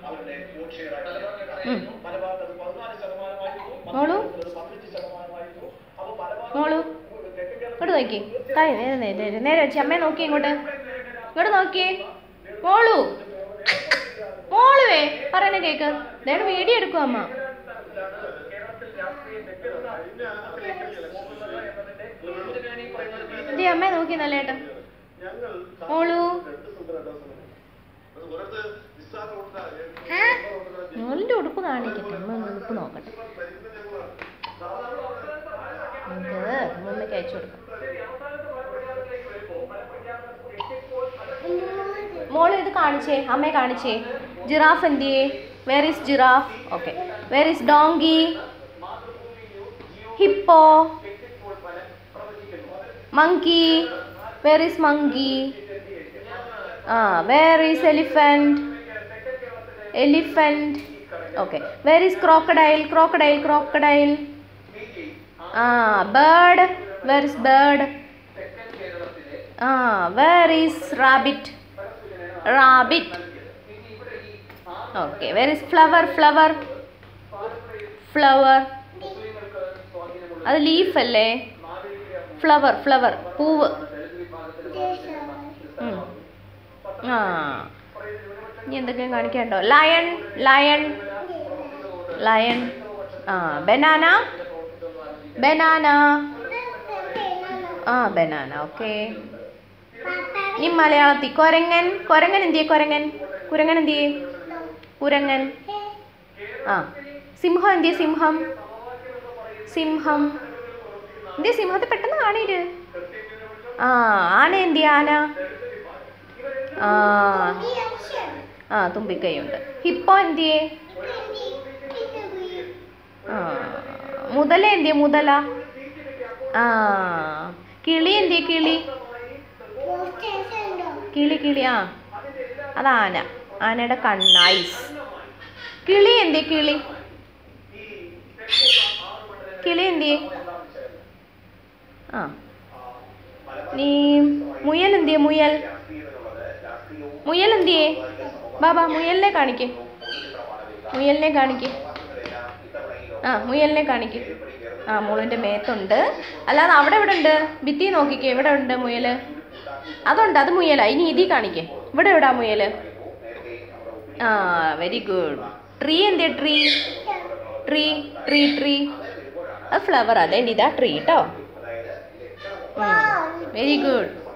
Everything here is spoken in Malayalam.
ഉം. മോളു മോളു ഇങ്ങോട്ട് നോക്കി താഴെ നേരെ നേരെ നേരെ നേരെ വെച്ച് അമ്മയെ നോക്കി ഇങ്ങോട്ട് ഇങ്ങോട്ട് നോക്കിയേ മോളു മോളുവേ പറയുന്ന കേക്ക് നേരെ വീഡിയോ എടുക്കും അമ്മ ഇതേ അമ്മയെ നോക്കി നല്ലേട്ടാ മോളു മോളിന്റെ ഉടുപ്പ് കാണിക്കട്ടെ അമ്മ ഒന്ന് ഉടുപ്പ് നോക്കട്ടെ നമുക്ക് അമ്മമ്മയ്ക്ക് അയച്ചു കൊടുക്കാം മോള് ഇത് കാണിച്ചേ അമ്മയെ കാണിച്ചേ ജിറാഫ് എന്തിയേ where is giraffe okay where is donkey hippo monkey where is monkey ആ where is elephant elephant okay where is crocodile crocodile crocodile ആ ബേർഡ് വേർ ഇസ് ബേർഡ് ആ where is rabbit rabbit okay where is flower flower flower അത് ലീഫ് അല്ലേ ഫ്ലവർ ഫ്ലവർ പൂവ് ഉം. ആ ഇനി എന്തൊക്കെയും കാണിക്കാനുണ്ടോ ലയൺ ലയൺ ലയൺ ആ ബനാന ബനാന ആ ബനാന ഓക്കെ ഇനി മലയാളത്തിൽ കൊരങ്ങൻ കൊരങ്ങൻ എന്തിയെ കൊരങ്ങൻ കുരങ്ങൻ എന്തിയെ കുരങ്ങൻ ആ സിംഹം എന്തിയെ സിംഹം സിംഹം എന്തിയെ സിംഹത്തെ പെട്ടെന്ന് കാണീര് ആ ആന എന്തിയെ ആന ആ ആ തുമ്പിക്കൈയുണ്ട് ഹിപ്പോ എന്തിയെ ആ മുതല എന്തിയെ മുതല ആ കിളി എന്തിയെ കിളി കിളി കിളി ആ അത് ആന ആനയുടെ കണ്ണ് ഐസ് കിളി എന്തിയെ കിളി കിളി എന്തിയെ ആ നീ മുയൽ എന്തിയെ മുയൽ മുയൽ എന്തിയെ ബാബാ മുയലിനെ കാണിക്ക് മുയലിനെ കാണിക്ക് ആ മുയലിനെ കാണിക്ക് ആ മോളിൻ്റെ മേത്തുണ്ട് അല്ലാതെ അവിടെ എവിടെ ഉണ്ട് ഭിത്തി നോക്കിക്കേ എവിടെ ഉണ്ട് മുയൽ അതുണ്ട് അത് മുയലാ ഇനി ഇതി കാണിക്കേ ഇവിടെ എവിടാ മുയൽ ആ വെരി ഗുഡ് ട്രീ എന്തിയ ട്രീ ട്രീ ട്രീ ട്രീ അത് ഫ്ലവർ അതെ ഇതാ ട്രീ കേട്ടോ വെരി ഗുഡ്